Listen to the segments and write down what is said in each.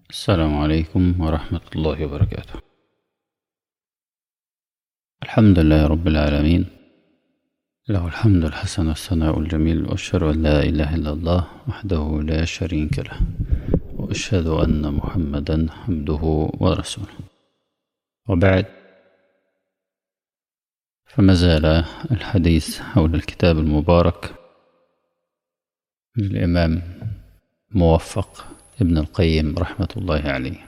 السلام عليكم ورحمة الله وبركاته الحمد لله رب العالمين له الحمد الحسن والثناء الجميل وأشهد أن لا إله إلا الله وحده لا شريك له وأشهد أن محمدا عبده ورسوله وبعد فما زال الحديث حول الكتاب المبارك للإمام موفق ابن القيم رحمة الله عليه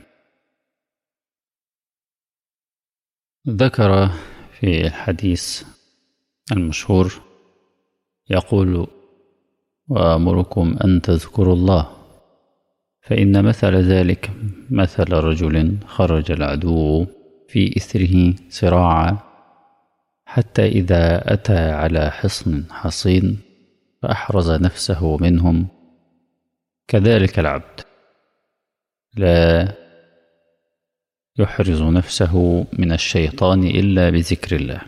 ذكر في الحديث المشهور يقول وأمركم أن تذكروا الله فإن مثل ذلك مثل رجل خرج العدو في إثره سراعا حتى إذا أتى على حصن حصين فأحرز نفسه منهم كذلك العبد لا يحرز نفسه من الشيطان إلا بذكر الله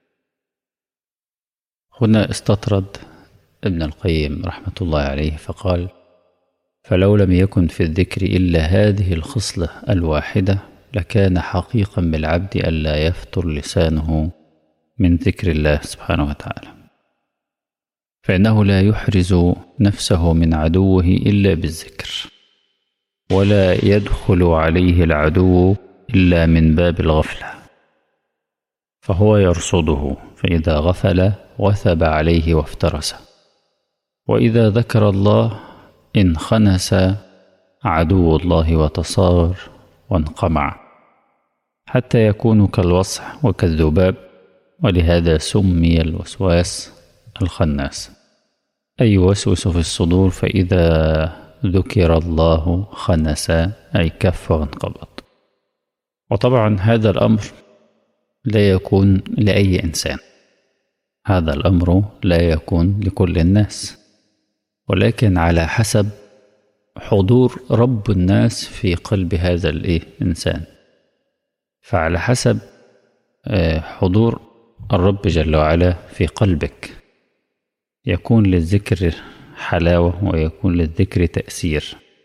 هنا استطرد ابن القيم رحمة الله عليه فقال فلو لم يكن في الذكر إلا هذه الخصلة الواحدة لكان حقيقا بالعبد ألا يفتر لسانه من ذكر الله سبحانه وتعالى فإنه لا يحرز نفسه من عدوه إلا بالذكر ولا يدخل عليه العدو إلا من باب الغفلة فهو يرصده فإذا غفل وثب عليه وافترس وإذا ذكر الله انخنس عدو الله وتصاغر وانقمع حتى يكون كالوصح وكالذباب ولهذا سمي الوسواس الخناس أي يوسوس في الصدور فإذا ذكر الله خنس أي كف وانقبض وطبعا هذا الأمر لا يكون لأي إنسان هذا الأمر لا يكون لكل الناس ولكن على حسب حضور رب الناس في قلب هذا الإنسان فعلى حسب حضور الرب جل وعلا في قلبك يكون للذكر حلاوة ويكون للذكر تأثير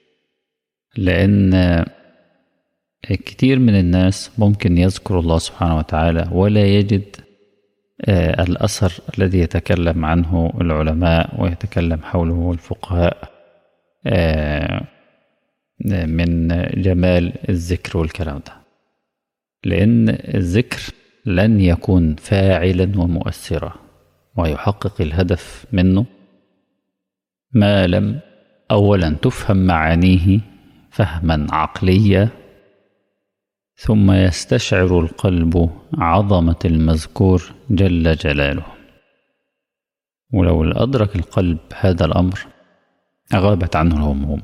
لأن كتير من الناس ممكن يذكر الله سبحانه وتعالى ولا يجد الأثر الذي يتكلم عنه العلماء ويتكلم حوله الفقهاء من جمال الذكر والكلام ده لأن الذكر لن يكون فاعلا ومؤثرا ويحقق الهدف منه ما لم أولا تفهم معانيه فهما عقليا ثم يستشعر القلب عظمة المذكور جل جلاله ولو أدرك القلب هذا الأمر غابت عنه الهموم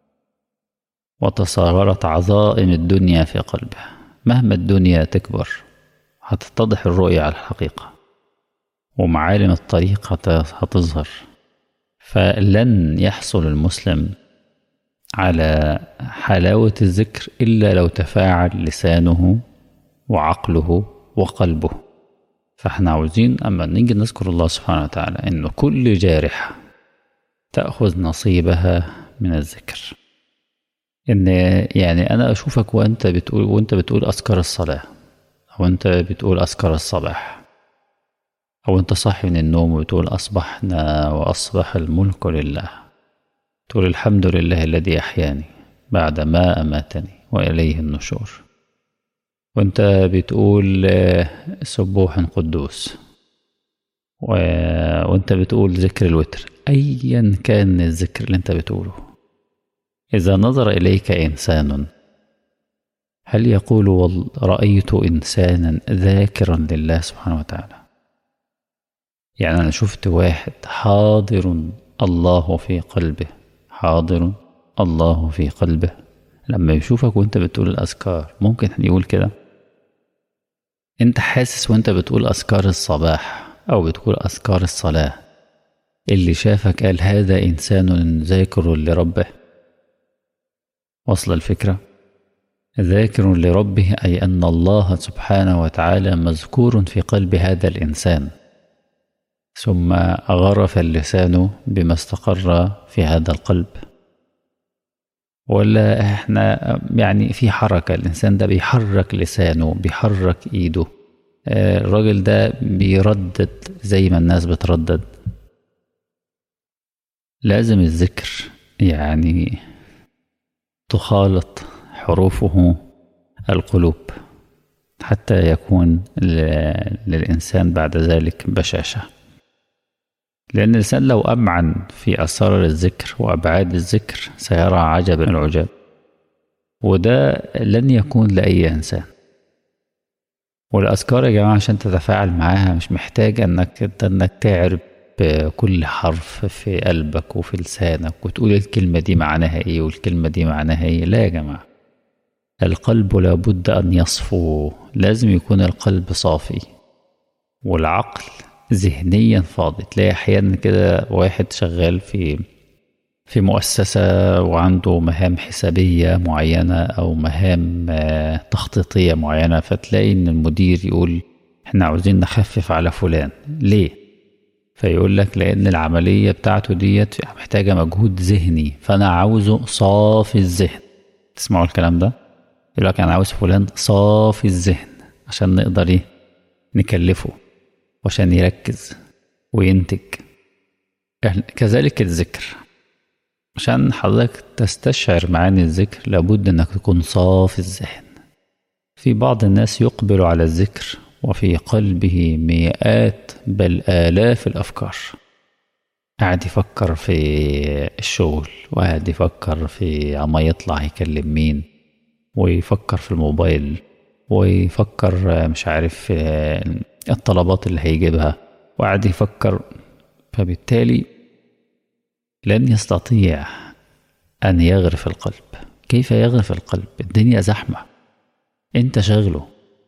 وتصاغرت عظائم الدنيا في قلبه مهما الدنيا تكبر هتتضح الرؤية على الحقيقة ومعالم الطريق هتظهر فلن يحصل المسلم على حلاوة الذكر إلا لو تفاعل لسانه وعقله وقلبه فاحنا عاوزين أما نيجي نذكر الله سبحانه وتعالى إن كل جارحة تأخذ نصيبها من الذكر إن يعني أنا أشوفك وأنت بتقول وأنت بتقول أذكار الصلاة أو أنت بتقول أذكار الصباح أو أنت صاحي من النوم وتقول أصبحنا وأصبح الملك لله تقول الحمد لله الذي أحياني بعد ما أماتني وإليه النشور وأنت بتقول سبوح قدوس و... وأنت بتقول ذكر الوتر أيا كان الذكر اللي أنت بتقوله إذا نظر إليك إنسان هل يقول رأيت إنسانا ذاكرا لله سبحانه وتعالى يعني أنا شفت واحد حاضر الله في قلبه حاضر الله في قلبه لما يشوفك وانت بتقول الأذكار ممكن يقول كده انت حاسس وانت بتقول أذكار الصباح أو بتقول أذكار الصلاة اللي شافك قال هذا إنسان ذاكر لربه وصل الفكرة ذاكر لربه أي أن الله سبحانه وتعالى مذكور في قلب هذا الإنسان ثم غرف اللسان بما استقر في هذا القلب ولا احنا يعني في حركة الإنسان ده بيحرك لسانه بيحرك إيده آه، الراجل ده بيردد زي ما الناس بتردد لازم الذكر يعني تخالط حروفه القلوب حتى يكون للإنسان بعد ذلك بشاشة لأن الإنسان لو أمعن في أسرار الذكر وأبعاد الذكر سيرى عجبا العجاب وده لن يكون لأي إنسان والأذكار يا جماعة عشان تتفاعل معاها مش محتاج أنك أنك تعرف كل حرف في قلبك وفي لسانك وتقول الكلمة دي معناها إيه والكلمة دي معناها إيه لا يا جماعة القلب لابد أن يصفو لازم يكون القلب صافي والعقل ذهنيا فاضي تلاقي أحيانا كده واحد شغال في في مؤسسة وعنده مهام حسابية معينة أو مهام تخطيطية معينة فتلاقي إن المدير يقول إحنا عاوزين نخفف على فلان ليه؟ فيقول لك لأن العملية بتاعته ديت محتاجة مجهود ذهني فأنا عاوزه صافي الذهن تسمعوا الكلام ده؟ يقول لك أنا عاوز فلان صافي الذهن عشان نقدر إيه؟ نكلفه وعشان يركز وينتج كذلك الذكر عشان حضرتك تستشعر معاني الذكر لابد انك تكون صافي الذهن في بعض الناس يقبل على الذكر وفي قلبه مئات بل آلاف الأفكار قاعد يفكر في الشغل وقاعد يفكر في عما يطلع يكلم مين ويفكر في الموبايل ويفكر مش عارف الطلبات اللي هيجيبها وقاعد يفكر فبالتالي لن يستطيع أن يغرف القلب كيف يغرف القلب الدنيا زحمة انت شغله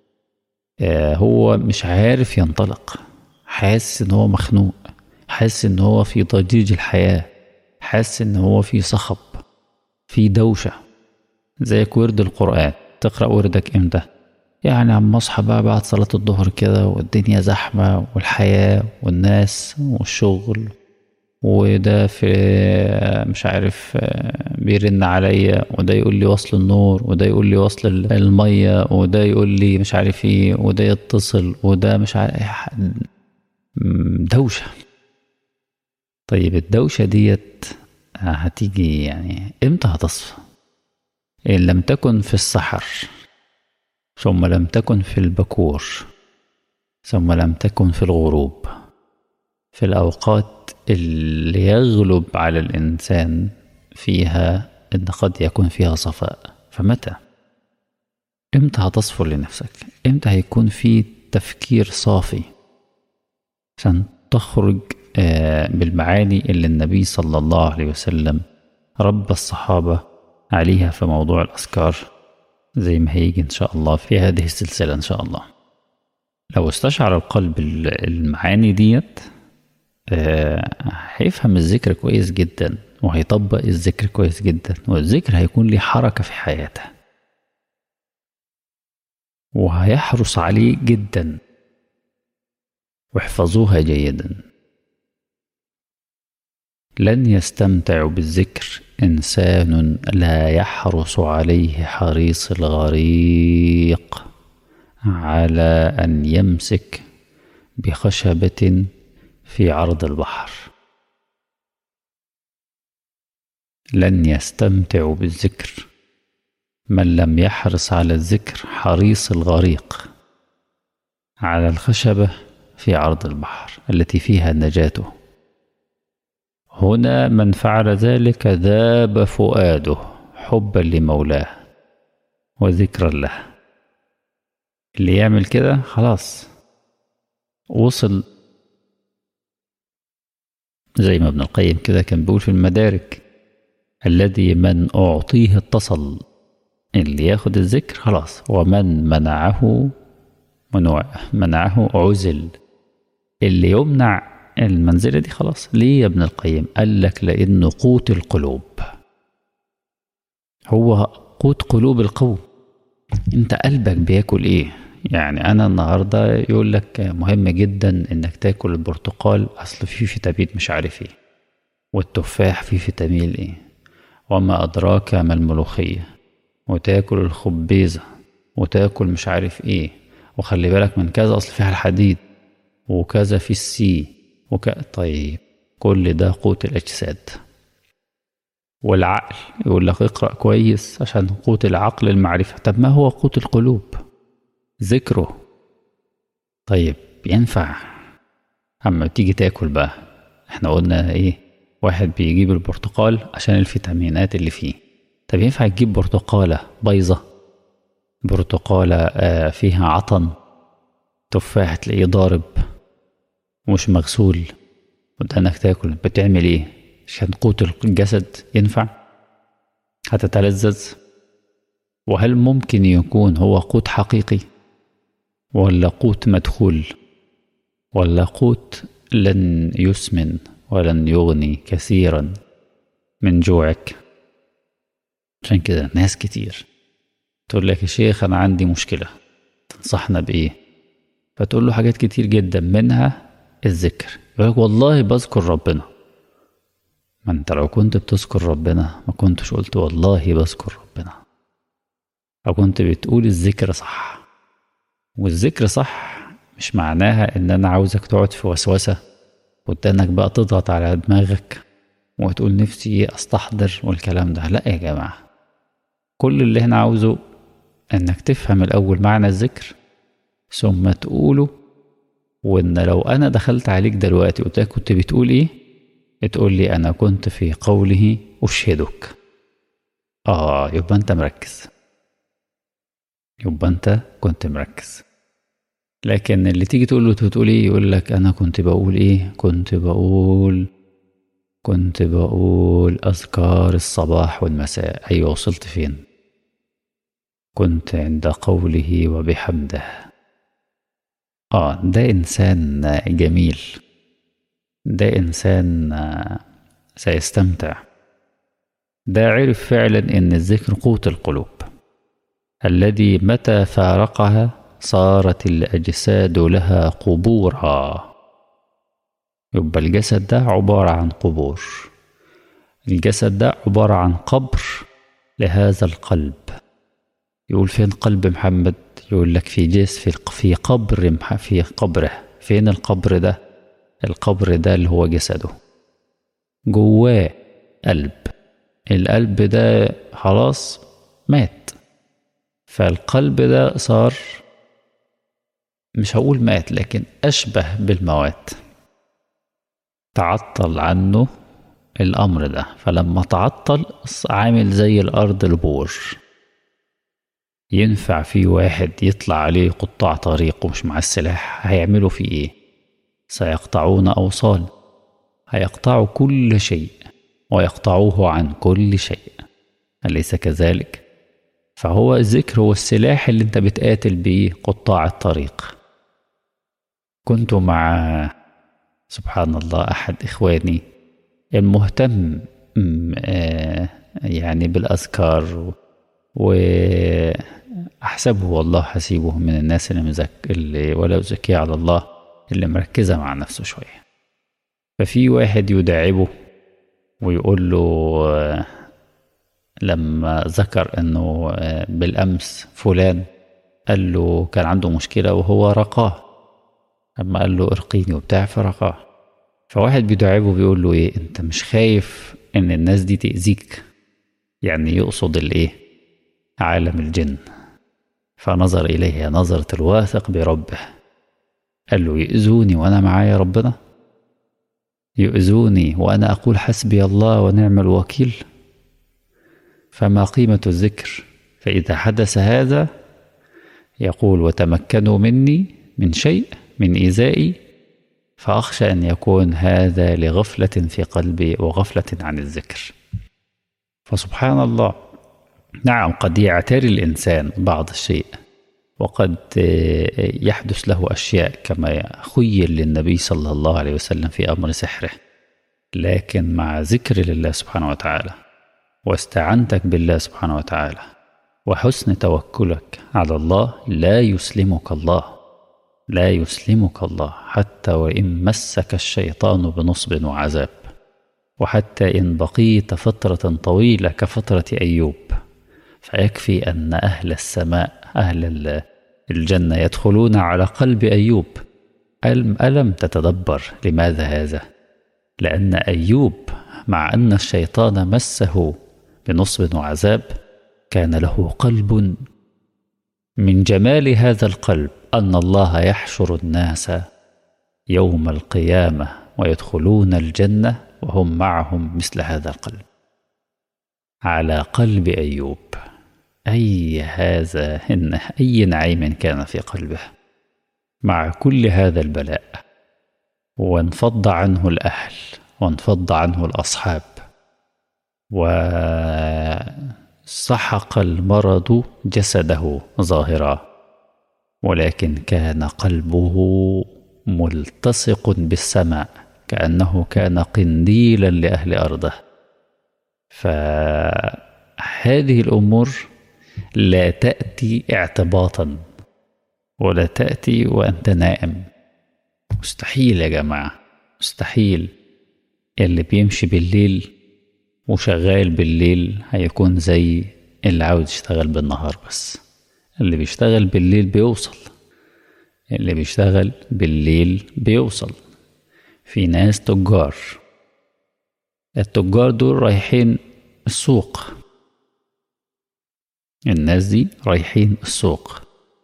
هو مش عارف ينطلق حاسس ان هو مخنوق حاسس ان هو في ضجيج الحياة حاسس ان هو في صخب في دوشة زيك ورد القرآن تقرأ وردك امتى يعني عم اصحى بقى بعد صلاة الظهر كده والدنيا زحمة والحياة والناس والشغل وده في مش عارف بيرن عليا وده يقول لي وصل النور وده يقول لي وصل المية وده يقول لي مش عارف ايه وده يتصل وده مش عارف دوشة طيب الدوشة ديت هتيجي يعني امتى هتصفى إن لم تكن في السحر ثم لم تكن في البكور ثم لم تكن في الغروب في الأوقات اللي يغلب على الإنسان فيها إن قد يكون فيها صفاء فمتى؟ إمتى هتصفو لنفسك؟ إمتى هيكون في تفكير صافي عشان تخرج بالمعاني اللي النبي صلى الله عليه وسلم رب الصحابة عليها في موضوع الأذكار زي ما هيجي إن شاء الله في هذه السلسلة إن شاء الله لو استشعر القلب المعاني ديت هيفهم الذكر كويس جدا وهيطبق الذكر كويس جدا والذكر هيكون ليه حركة في حياته وهيحرص عليه جدا واحفظوها جيدا لن يستمتع بالذكر إنسان لا يحرص عليه حريص الغريق على أن يمسك بخشبة في عرض البحر لن يستمتع بالذكر من لم يحرص على الذكر حريص الغريق على الخشبة في عرض البحر التي فيها نجاته هنا من فعل ذلك ذاب فؤاده حبا لمولاه وذكرا له اللي يعمل كده خلاص وصل زي ما ابن القيم كده كان بيقول في المدارك الذي من أعطيه اتصل اللي ياخد الذكر خلاص ومن منعه منوع منعه عزل اللي يمنع المنزلة دي خلاص ليه يا ابن القيم قال لك لأنه قوت القلوب هو قوت قلوب القوم انت قلبك بياكل ايه يعني انا النهارده يقول لك مهم جدا انك تاكل البرتقال اصل فيه فيتامين مش عارف ايه والتفاح فيه فيتامين ايه وما أدراك ما الملوخية وتاكل الخبيزة وتاكل مش عارف ايه وخلي بالك من كذا أصل فيها الحديد وكذا في السي وك... طيب كل ده قوت الأجساد والعقل يقول لك اقرأ كويس عشان قوت العقل المعرفة طب ما هو قوت القلوب ذكره طيب ينفع أما تيجي تاكل بقى احنا قلنا ايه واحد بيجيب البرتقال عشان الفيتامينات اللي فيه طب ينفع تجيب برتقالة بيضة برتقالة آه فيها عطن تفاح تلاقيه ضارب ومش مغسول قدامك تاكل بتعمل ايه عشان قوت الجسد ينفع هتتلذذ وهل ممكن يكون هو قوت حقيقي ولا قوت مدخول ولا قوت لن يسمن ولن يغني كثيرا من جوعك عشان كده ناس كتير تقول لك يا شيخ انا عندي مشكلة تنصحنا بايه فتقول له حاجات كتير جدا منها الذكر يقول لك والله بذكر ربنا ما انت لو كنت بتذكر ربنا ما كنتش قلت والله بذكر ربنا او كنت بتقول الذكر صح والذكر صح مش معناها ان انا عاوزك تقعد في وسوسه وتانك بقى تضغط على دماغك وتقول نفسي استحضر والكلام ده لا يا جماعه كل اللي هنا عاوزه انك تفهم الاول معنى الذكر ثم تقوله وان لو انا دخلت عليك دلوقتي قلت لك كنت بتقول ايه تقول لي انا كنت في قوله اشهدك اه يبقى انت مركز يبقى انت كنت مركز لكن اللي تيجي تقول له بتقول ايه يقول لك انا كنت بقول ايه كنت بقول كنت بقول اذكار الصباح والمساء ايوه وصلت فين كنت عند قوله وبحمده اه ده انسان جميل ده انسان سيستمتع ده عرف فعلا ان الذكر قوت القلوب الذي متى فارقها صارت الأجساد لها قبورا يبقى الجسد ده عبارة عن قبور الجسد ده عبارة عن قبر لهذا القلب يقول فين قلب محمد يقول لك في جس في في قبر في قبره فين القبر ده القبر ده اللي هو جسده جواه قلب القلب ده خلاص مات فالقلب ده صار مش هقول مات لكن أشبه بالموات تعطل عنه الأمر ده فلما تعطل عامل زي الأرض البور ينفع في واحد يطلع عليه قطاع طريق ومش مع السلاح هيعملوا فيه ايه سيقطعون أوصال هيقطعوا كل شيء ويقطعوه عن كل شيء أليس كذلك؟ فهو الذكر هو السلاح اللي انت بتقاتل بيه قطاع الطريق كنت مع سبحان الله أحد إخواني المهتم يعني بالأذكار وأحسبه والله حسيبه من الناس اللي, مزك... اللي ولا أزكي على الله اللي مركزة مع نفسه شوية ففي واحد يداعبه ويقول له لما ذكر انه بالامس فلان قال له كان عنده مشكله وهو رقاه اما قال له ارقيني وبتاع فرقاه فواحد بيداعبه بيقول له ايه انت مش خايف ان الناس دي تاذيك يعني يقصد الايه عالم الجن فنظر اليه نظره الواثق بربه قال له يؤذوني وانا معايا ربنا يؤذوني وانا اقول حسبي الله ونعم الوكيل فما قيمة الذكر فإذا حدث هذا يقول وتمكنوا مني من شيء من إيذائي فأخشى أن يكون هذا لغفلة في قلبي وغفلة عن الذكر فسبحان الله نعم قد يعتري الإنسان بعض الشيء وقد يحدث له أشياء كما خيل للنبي صلى الله عليه وسلم في أمر سحره لكن مع ذكر لله سبحانه وتعالى واستعنتك بالله سبحانه وتعالى وحسن توكلك على الله لا يسلمك الله لا يسلمك الله حتى وإن مسك الشيطان بنصب وعذاب وحتى إن بقيت فترة طويلة كفترة أيوب فيكفي أن أهل السماء أهل الجنة يدخلون على قلب أيوب ألم تتدبر لماذا هذا؟ لأن أيوب مع أن الشيطان مسه بنصب وعذاب كان له قلب من جمال هذا القلب أن الله يحشر الناس يوم القيامة ويدخلون الجنة وهم معهم مثل هذا القلب على قلب أيوب أي هذا إن أي نعيم كان في قلبه مع كل هذا البلاء وانفض عنه الأهل وانفض عنه الأصحاب وسحق المرض جسده ظاهرا ولكن كان قلبه ملتصق بالسماء كأنه كان قنديلا لأهل أرضه فهذه الأمور لا تأتي اعتباطا ولا تأتي وأنت نائم مستحيل يا جماعة مستحيل اللي بيمشي بالليل وشغال بالليل هيكون زي اللي عاوز يشتغل بالنهار بس اللي بيشتغل بالليل بيوصل اللي بيشتغل بالليل بيوصل في ناس تجار التجار دول رايحين السوق الناس دي رايحين السوق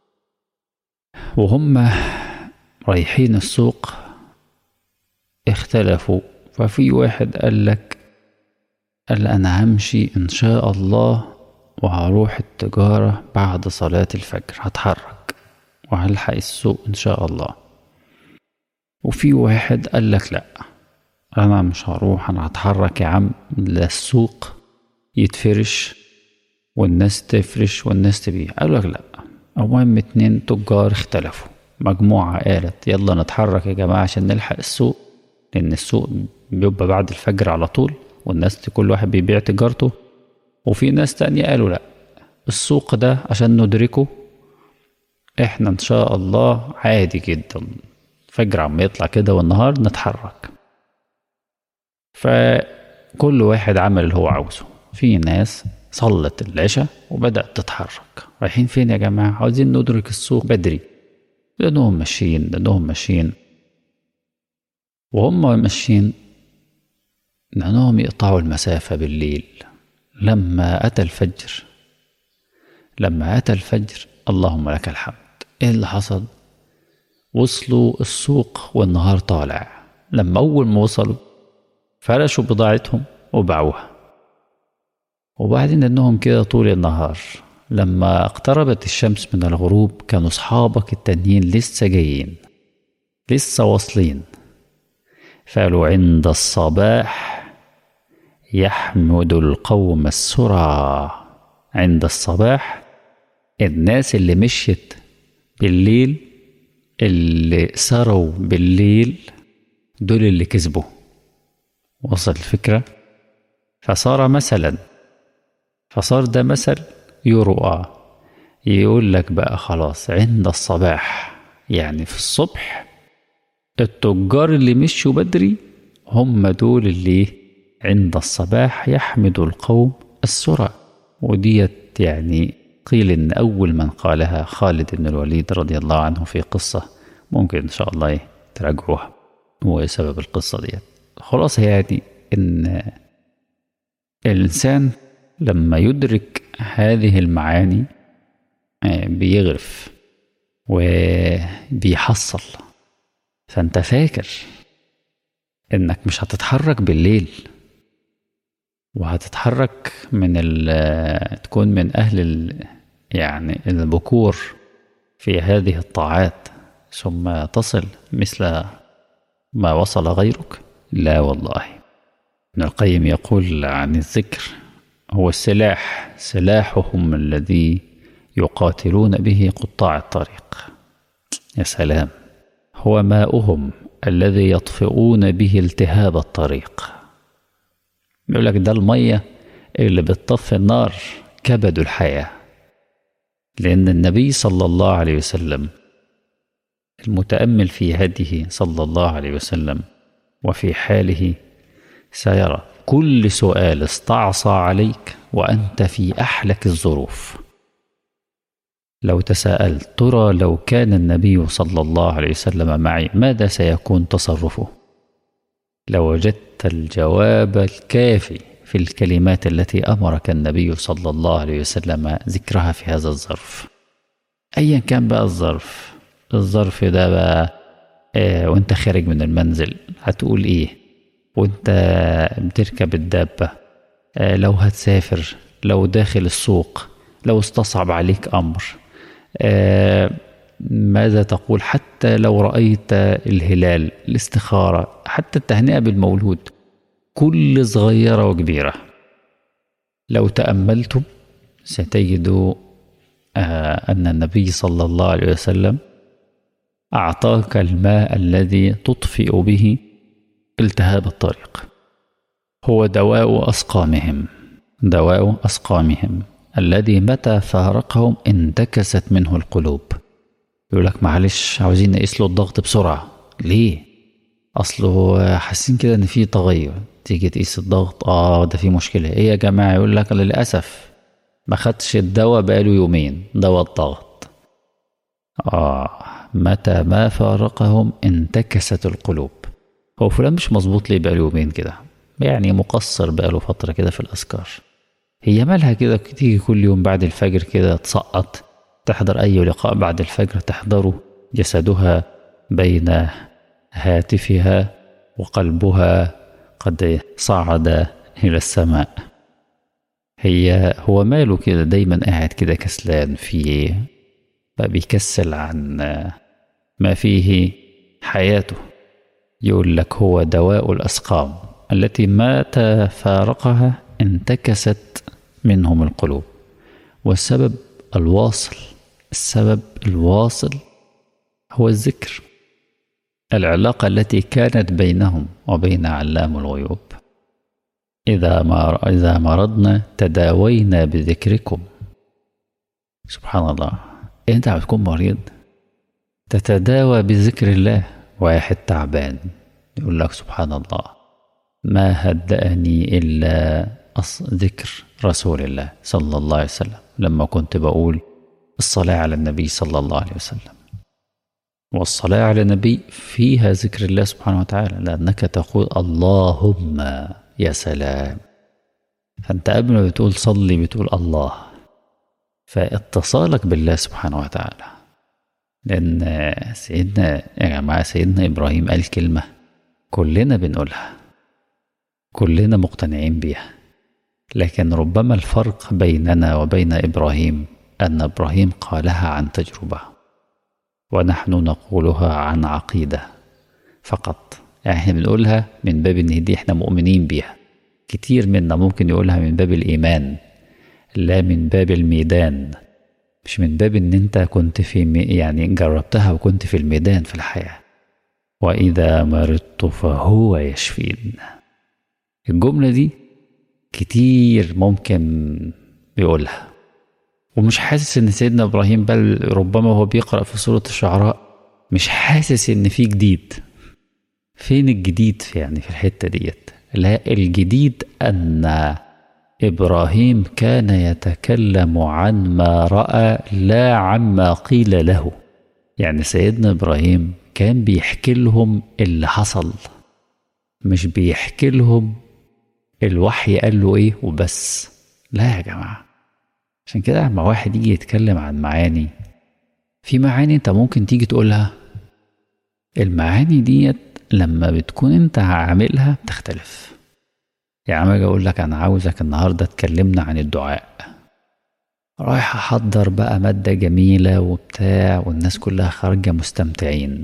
وهم رايحين السوق اختلفوا ففي واحد قال لك قال أنا همشي إن شاء الله وهروح التجارة بعد صلاة الفجر هتحرك وهلحق السوق إن شاء الله وفي واحد قال لك لأ أنا مش هروح أنا هتحرك يا عم للسوق يتفرش والناس تفرش والناس تبيع قالوا لك لأ المهم اتنين تجار اختلفوا مجموعة قالت يلا نتحرك يا جماعة عشان نلحق السوق لأن السوق بيبقى بعد الفجر على طول والناس كل واحد بيبيع تجارته وفي ناس تانية قالوا لأ السوق ده عشان ندركه احنا ان شاء الله عادي جدا الفجر عم يطلع كده والنهار نتحرك فكل واحد عمل اللي هو عاوزه في ناس صلت العشاء وبدأت تتحرك رايحين فين يا جماعة عاوزين ندرك السوق بدري لأنهم ماشيين لأنهم ماشيين وهم ماشيين لأنهم يقطعوا المسافة بالليل لما أتى الفجر لما أتى الفجر اللهم لك الحمد إيه اللي حصل وصلوا السوق والنهار طالع لما أول ما وصلوا فرشوا بضاعتهم وباعوها وبعدين انهم كده طول النهار لما اقتربت الشمس من الغروب كانوا اصحابك التانيين لسه جايين لسه واصلين فقالوا عند الصباح يحمد القوم السرى عند الصباح الناس اللي مشيت بالليل اللي سروا بالليل دول اللي كسبوا وصل الفكرة فصار مثلا فصار ده مثل يرؤى يقول لك بقى خلاص عند الصباح يعني في الصبح التجار اللي مشوا بدري هم دول اللي عند الصباح يحمد القوم السرى وديت يعني قيل ان اول من قالها خالد بن الوليد رضي الله عنه في قصه ممكن ان شاء الله تراجعوها وسبب القصه ديت خلاص يعني ان الانسان لما يدرك هذه المعاني بيغرف وبيحصل فانت فاكر انك مش هتتحرك بالليل وهتتحرك من تكون من اهل ال يعني البكور في هذه الطاعات ثم تصل مثل ما وصل غيرك لا والله ابن القيم يقول عن الذكر هو السلاح سلاحهم الذي يقاتلون به قطاع الطريق يا سلام هو ماؤهم الذي يطفئون به التهاب الطريق يقول لك ده المية اللي بتطفي النار كبد الحياة لأن النبي صلى الله عليه وسلم المتأمل في هديه صلى الله عليه وسلم وفي حاله سيرى كل سؤال استعصى عليك وأنت في أحلك الظروف لو تساءلت ترى لو كان النبي صلى الله عليه وسلم معي ماذا سيكون تصرفه لوجدت الجواب الكافي في الكلمات التي امرك النبي صلى الله عليه وسلم ذكرها في هذا الظرف ايا كان بقى الظرف الظرف ده بقى آه وانت خارج من المنزل هتقول ايه وانت بتركب الدابه آه لو هتسافر لو داخل السوق لو استصعب عليك امر آه ماذا تقول حتى لو رأيت الهلال الاستخارة حتى التهنئة بالمولود كل صغيرة وكبيرة لو تأملتم ستجدوا آه أن النبي صلى الله عليه وسلم أعطاك الماء الذي تطفئ به التهاب الطريق هو دواء أسقامهم دواء أسقامهم الذي متى فارقهم انتكست منه القلوب يقول لك معلش عاوزين نقيس له الضغط بسرعة ليه؟ أصله حاسين كده إن في تغير تيجي تقيس الضغط آه ده في مشكلة إيه يا جماعة يقول لك للأسف ما خدش الدواء بقاله يومين دواء الضغط آه متى ما فارقهم انتكست القلوب هو فلان مش مظبوط ليه بقاله يومين كده يعني مقصر بقاله فترة كده في الأذكار هي مالها كده تيجي كل يوم بعد الفجر كده تسقط تحضر أي لقاء بعد الفجر تحضره جسدها بين هاتفها وقلبها قد صعد إلى السماء هي هو ماله كده دايما قاعد كده كسلان في بيكسل عن ما فيه حياته يقول لك هو دواء الأسقام التي مات فارقها انتكست منهم القلوب والسبب الواصل السبب الواصل هو الذكر العلاقة التي كانت بينهم وبين علام الغيوب إذا ما إذا مرضنا تداوينا بذكركم سبحان الله أنت بتكون مريض تتداوى بذكر الله واحد تعبان يقول لك سبحان الله ما هدأني إلا ذكر رسول الله صلى الله عليه وسلم لما كنت بقول الصلاة على النبي صلى الله عليه وسلم والصلاة على النبي فيها ذكر الله سبحانه وتعالى لأنك تقول اللهم يا سلام فأنت قبل ما بتقول صلي بتقول الله فاتصالك بالله سبحانه وتعالى لأن سيدنا يا جماعة سيدنا إبراهيم قال كلمة كلنا بنقولها كلنا مقتنعين بيها لكن ربما الفرق بيننا وبين إبراهيم أن إبراهيم قالها عن تجربة ونحن نقولها عن عقيدة فقط يعني احنا بنقولها من باب ان دي احنا مؤمنين بيها كتير منا ممكن يقولها من باب الإيمان لا من باب الميدان مش من باب ان انت كنت في مي يعني جربتها وكنت في الميدان في الحياة وإذا مرضت فهو يشفين الجملة دي كتير ممكن بيقولها ومش حاسس ان سيدنا ابراهيم بل ربما هو بيقرا في سوره الشعراء مش حاسس ان في جديد فين الجديد في يعني في الحته ديت لا الجديد ان ابراهيم كان يتكلم عن ما راى لا عما قيل له يعني سيدنا ابراهيم كان بيحكي لهم اللي حصل مش بيحكي لهم الوحي قال له ايه وبس لا يا جماعه عشان كده لما واحد يجي يتكلم عن معاني في معاني انت ممكن تيجي تقولها المعاني ديت لما بتكون انت عاملها بتختلف يعني اجي اقول لك انا عاوزك النهارده تكلمنا عن الدعاء رايح احضر بقى مادة جميلة وبتاع والناس كلها خارجة مستمتعين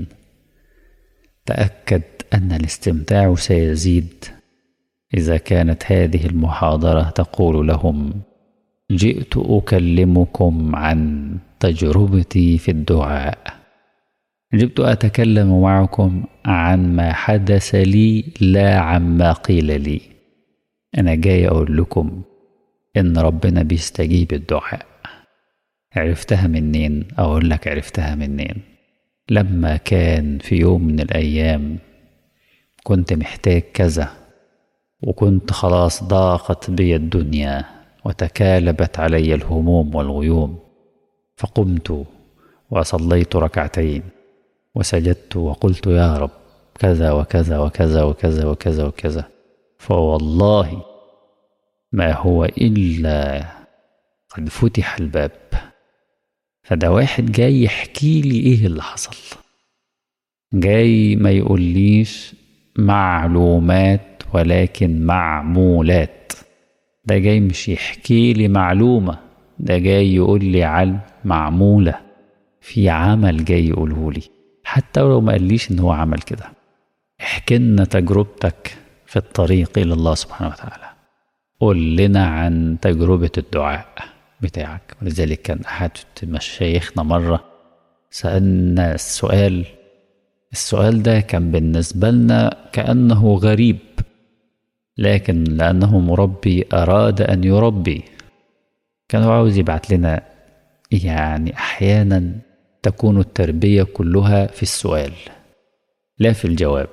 تأكد أن الاستمتاع سيزيد إذا كانت هذه المحاضرة تقول لهم جئت أكلمكم عن تجربتي في الدعاء جئت أتكلم معكم عن ما حدث لي لا عما قيل لي أنا جاي أقول لكم إن ربنا بيستجيب الدعاء عرفتها منين أقول لك عرفتها منين لما كان في يوم من الأيام كنت محتاج كذا وكنت خلاص ضاقت بي الدنيا وتكالبت علي الهموم والغيوم فقمت وصليت ركعتين وسجدت وقلت يا رب كذا وكذا وكذا وكذا وكذا وكذا فوالله ما هو إلا قد فتح الباب فده واحد جاي يحكي لي ايه اللي حصل جاي ما يقوليش معلومات ولكن معمولات ده جاي مش يحكي لي معلومة ده جاي يقول لي عن معمولة في عمل جاي يقوله لي حتى لو ما قاليش ان هو عمل كده احكي لنا تجربتك في الطريق الى الله سبحانه وتعالى قول لنا عن تجربة الدعاء بتاعك ولذلك كان أحد مشايخنا مرة سألنا السؤال السؤال ده كان بالنسبة لنا كأنه غريب لكن لأنه مربي أراد أن يربي كان هو عاوز يبعت لنا يعني أحيانا تكون التربية كلها في السؤال لا في الجواب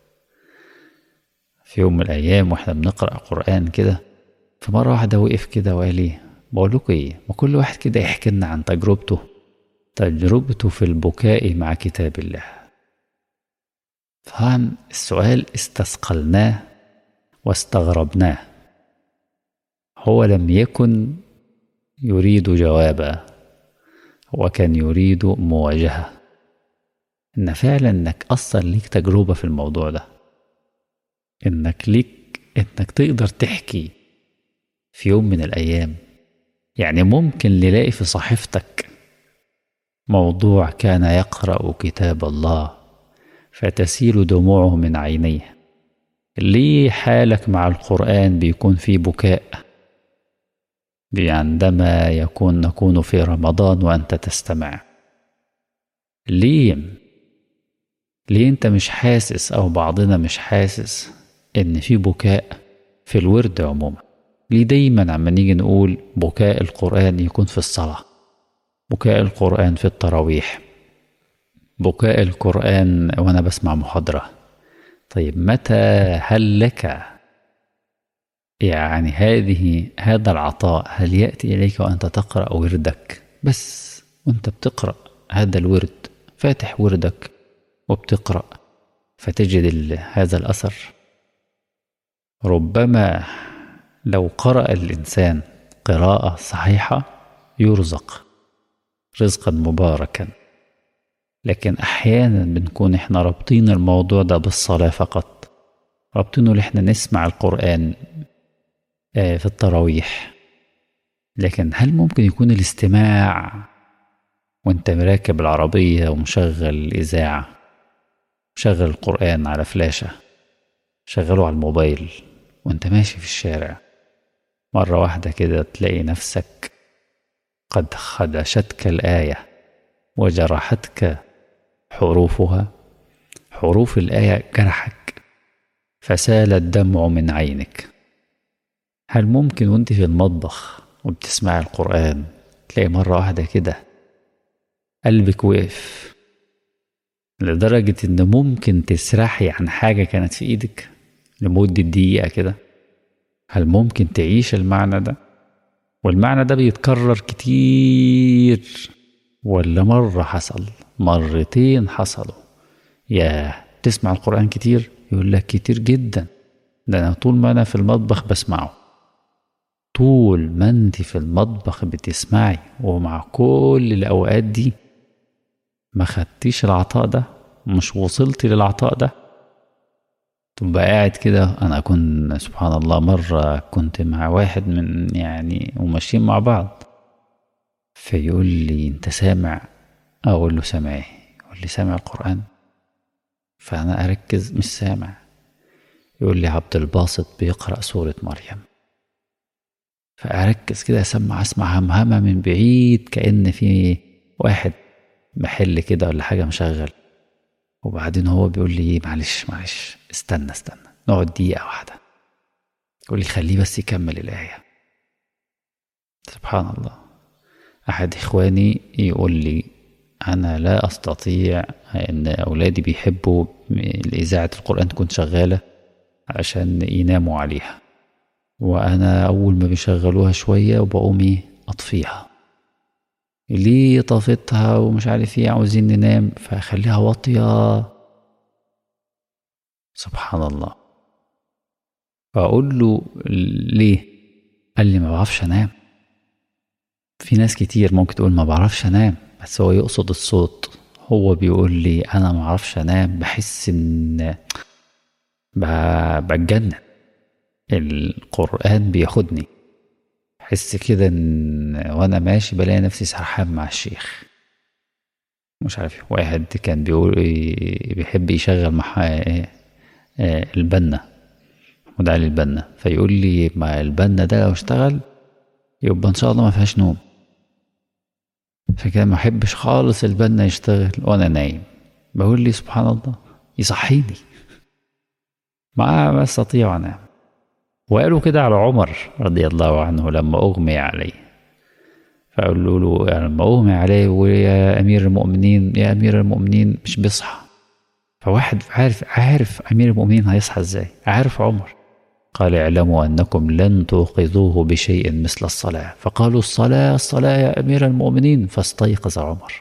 في يوم من الأيام وإحنا بنقرأ قرآن كده فمرة واحدة وقف كده وقال لي بقول لكم إيه ما كل واحد كده يحكي لنا عن تجربته تجربته في البكاء مع كتاب الله طبعا السؤال استثقلناه واستغربناه هو لم يكن يريد جوابا هو كان يريد مواجهة إن فعلا إنك أصلا ليك تجربة في الموضوع ده إنك ليك إنك تقدر تحكي في يوم من الأيام يعني ممكن نلاقي في صحيفتك موضوع كان يقرأ كتاب الله فتسيل دموعه من عينيه ليه حالك مع القرآن بيكون فيه بكاء عندما يكون نكون في رمضان وأنت تستمع ليه ليه انت مش حاسس او بعضنا مش حاسس ان في بكاء في الورد عموما ليه دايما عما نيجي نقول بكاء القرآن يكون في الصلاة بكاء القرآن في التراويح بكاء القرآن وأنا بسمع محاضرة طيب متى هل لك يعني هذه هذا العطاء هل يأتي إليك وأنت تقرأ وردك بس وأنت بتقرأ هذا الورد فاتح وردك وبتقرأ فتجد هذا الأثر ربما لو قرأ الإنسان قراءة صحيحة يرزق رزقا مباركا لكن أحيانا بنكون إحنا رابطين الموضوع ده بالصلاة فقط رابطينه إحنا نسمع القرآن في التراويح لكن هل ممكن يكون الاستماع وانت مراكب العربية ومشغل الإذاعة مشغل القرآن على فلاشة شغله على الموبايل وانت ماشي في الشارع مرة واحدة كده تلاقي نفسك قد خدشتك الآية وجرحتك حروفها حروف الآية جرحك فسال الدمع من عينك هل ممكن وانت في المطبخ وبتسمع القرآن تلاقي مرة واحدة كده قلبك وقف لدرجة إن ممكن تسرحي عن حاجة كانت في إيدك لمدة دقيقة كده هل ممكن تعيش المعنى ده والمعنى ده بيتكرر كتير ولا مرة حصل مرتين حصلوا يا تسمع القرآن كتير يقول لك كتير جدا ده أنا طول ما أنا في المطبخ بسمعه طول ما انت في المطبخ بتسمعي ومع كل الأوقات دي ما خدتيش العطاء ده مش وصلتي للعطاء ده تبقى قاعد كده انا كنت سبحان الله مرة كنت مع واحد من يعني وماشيين مع بعض فيقول لي انت سامع اقول له سامع ايه يقول لي سامع القرآن فانا اركز مش سامع يقول لي عبد الباسط بيقرأ سورة مريم فاركز كده اسمع اسمع همهمة من بعيد كأن في واحد محل كده ولا حاجة مشغل وبعدين هو بيقول لي معلش معلش استنى استنى نقعد دقيقة واحدة يقول لي خليه بس يكمل الآية سبحان الله أحد إخواني يقول لي أنا لا أستطيع إن أولادي بيحبوا إذاعة القرآن تكون شغالة عشان يناموا عليها وأنا أول ما بيشغلوها شوية وبقوم إيه أطفيها ليه طفتها ومش عارف ايه عاوزين ننام فخليها واطية سبحان الله فأقول له ليه قال لي ما بعرفش أنام في ناس كتير ممكن تقول ما بعرفش أنام بس هو يقصد الصوت هو بيقول لي أنا ما بعرفش أنام بحس إن بتجنن القرآن بياخدني احس كده ان وانا ماشي بلاقي نفسي سرحان مع الشيخ مش عارف واحد كان بيقول بيحب يشغل مع البنا محمود علي البنا فيقول لي ما البنا ده لو اشتغل يبقى ان شاء الله ما فيهاش نوم فكده ما احبش خالص البنا يشتغل وانا نايم بقول لي سبحان الله يصحيني ما استطيع انام وقالوا كده على عمر رضي الله عنه لما أغمي عليه فقالوا له يعني لما أغمي عليه ويا أمير المؤمنين يا أمير المؤمنين مش بيصحى فواحد عارف عارف أمير المؤمنين هيصحى إزاي عارف عمر قال اعلموا أنكم لن توقظوه بشيء مثل الصلاة فقالوا الصلاة الصلاة يا أمير المؤمنين فاستيقظ عمر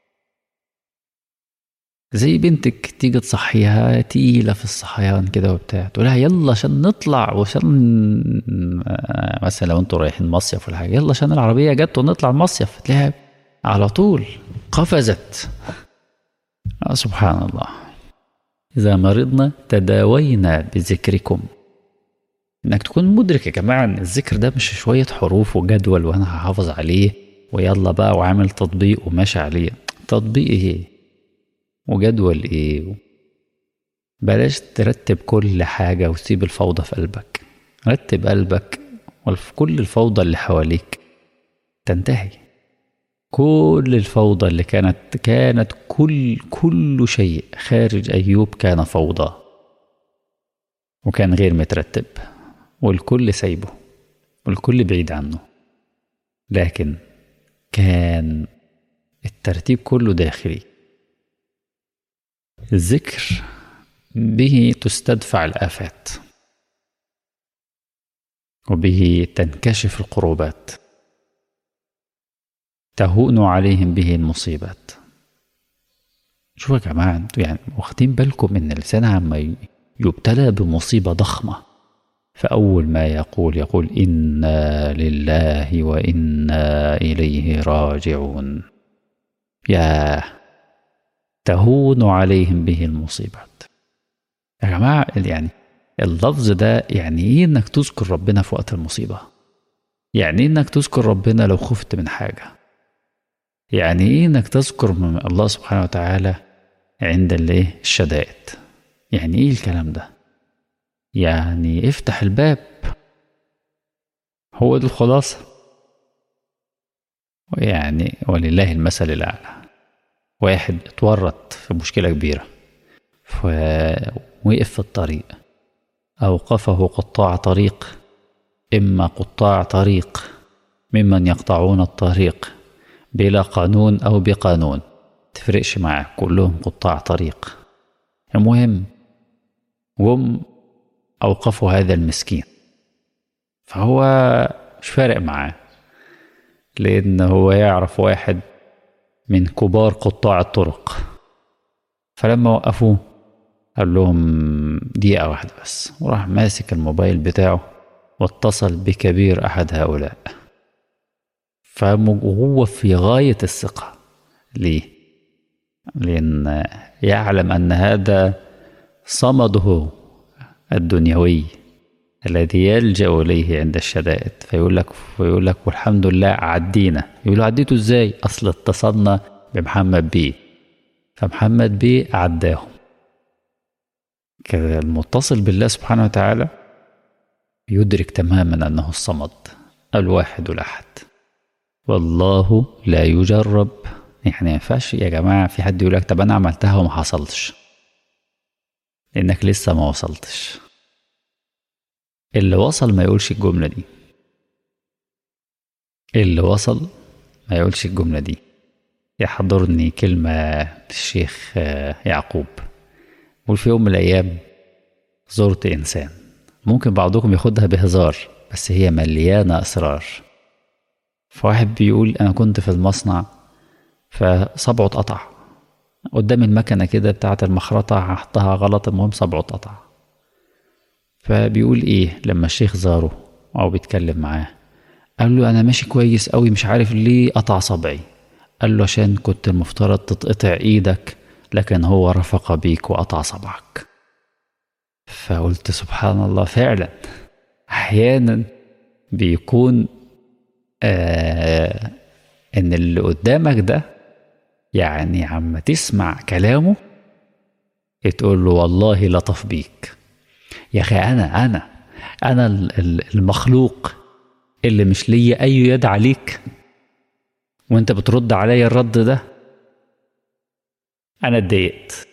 زي بنتك تيجي تصحيها تقيلة في الصحيان كده وبتاع تقولها يلا عشان نطلع وعشان مثلا لو انتوا رايحين مصيف ولا حاجة يلا عشان العربية جت ونطلع المصيف تلاقيها على طول قفزت آه سبحان الله إذا مرضنا تداوينا بذكركم إنك تكون مدرك يا جماعة إن الذكر ده مش شوية حروف وجدول وأنا هحافظ عليه ويلا بقى وعامل تطبيق وماشي عليه تطبيق إيه؟ وجدول ايه بلاش ترتب كل حاجة وتسيب الفوضى في قلبك رتب قلبك وكل الفوضى اللي حواليك تنتهي كل الفوضى اللي كانت كانت كل كل شيء خارج أيوب كان فوضى وكان غير مترتب والكل سايبه والكل بعيد عنه لكن كان الترتيب كله داخلي الذكر به تستدفع الآفات وبه تنكشف القروبات تهون عليهم به المصيبات شوفوا يا جماعة انتوا يعني واخدين بالكم ان الإنسان عما يبتلى بمصيبة ضخمة فأول ما يقول يقول إنا لله وإنا إليه راجعون ياه تهون عليهم به المصيبات يا جماعة يعني اللفظ ده يعني ايه انك تذكر ربنا في وقت المصيبة يعني ايه انك تذكر ربنا لو خفت من حاجة يعني ايه انك تذكر من الله سبحانه وتعالى عند الايه الشدائد يعني ايه الكلام ده يعني افتح الباب هو دي الخلاصة يعني ولله المثل الأعلى واحد اتورط في مشكلة كبيرة فوقف في الطريق أوقفه قطاع طريق إما قطاع طريق ممن يقطعون الطريق بلا قانون أو بقانون تفرقش معاه كلهم قطاع طريق المهم هم أوقفوا هذا المسكين فهو مش فارق معاه لأن هو يعرف واحد من كبار قطاع الطرق فلما وقفوه قال لهم دقيقة واحدة بس وراح ماسك الموبايل بتاعه واتصل بكبير أحد هؤلاء فهو في غاية الثقة ليه؟ لأن يعلم أن هذا صمده الدنيوي الذي يلجأ إليه عند الشدائد فيقول لك فيقول لك والحمد لله عدينا يقول له عديته ازاي؟ أصل اتصلنا بمحمد بيه فمحمد بيه عداهم كده المتصل بالله سبحانه وتعالى يدرك تماما أنه الصمد الواحد الأحد والله لا يجرب يعني ما ينفعش يا جماعة في حد يقول لك طب أنا عملتها وما حصلش لأنك لسه ما وصلتش اللي وصل ما يقولش الجملة دي اللي وصل ما يقولش الجملة دي يحضرني كلمة الشيخ يعقوب يقول في يوم من الأيام زرت إنسان ممكن بعضكم ياخدها بهزار بس هي مليانة أسرار فواحد بيقول أنا كنت في المصنع فصبعه اتقطع قدام المكنة كده بتاعة المخرطة حطها غلط المهم صبعه اتقطع فبيقول إيه لما الشيخ زاره أو بيتكلم معاه قال له أنا ماشي كويس أوي مش عارف ليه قطع صبعي قال له عشان كنت المفترض تتقطع إيدك لكن هو رفق بيك وقطع صبعك فقلت سبحان الله فعلا أحيانا بيكون آه إن اللي قدامك ده يعني عم تسمع كلامه تقول له والله لطف بيك يا أخي أنا أنا أنا المخلوق اللي مش ليا أي يد عليك وأنت بترد عليا الرد ده أنا اتضايقت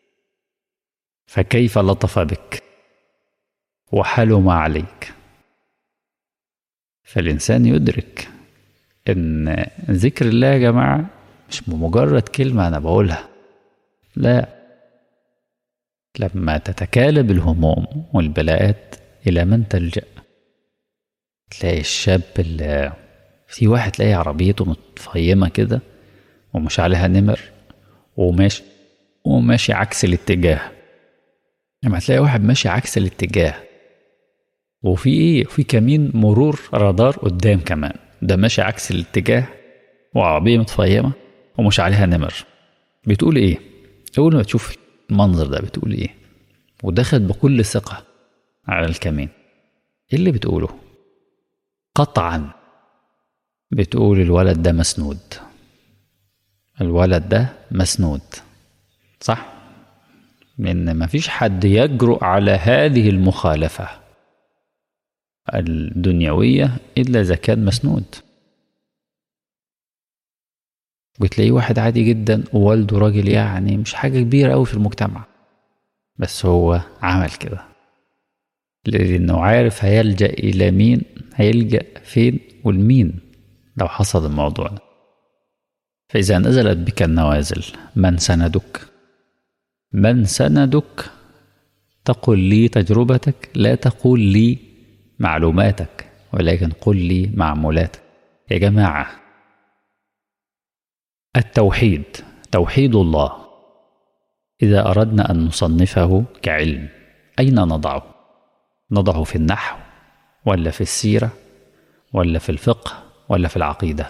فكيف لطف بك وحلم عليك فالإنسان يدرك إن ذكر الله يا جماعة مش مجرد كلمة أنا بقولها لا لما تتكالب الهموم والبلاءات إلى من تلجأ تلاقي الشاب اللي في واحد تلاقي عربيته متفيمة كده ومش عليها نمر وماشي وماشي عكس الاتجاه لما تلاقي واحد ماشي عكس الاتجاه وفي ايه في كمين مرور رادار قدام كمان ده ماشي عكس الاتجاه وعربية متفيمة ومش عليها نمر بتقول ايه اول ما تشوف المنظر ده بتقول ايه ودخلت بكل ثقة على الكمين ايه اللي بتقوله قطعا بتقول الولد ده مسنود الولد ده مسنود صح لان مفيش حد يجرؤ على هذه المخالفه الدنيويه الا اذا كان مسنود بتلاقيه واحد عادي جدا ووالده راجل يعني مش حاجه كبيره قوي في المجتمع بس هو عمل كده لانه عارف هيلجا الى مين هيلجا فين والمين لو حصل الموضوع ده فإذا نزلت بك النوازل من سندك من سندك تقل لي تجربتك لا تقول لي معلوماتك ولكن قل لي معمولاتك يا جماعة التوحيد توحيد الله إذا أردنا أن نصنفه كعلم أين نضعه؟ نضعه في النحو ولا في السيرة ولا في الفقه ولا في العقيده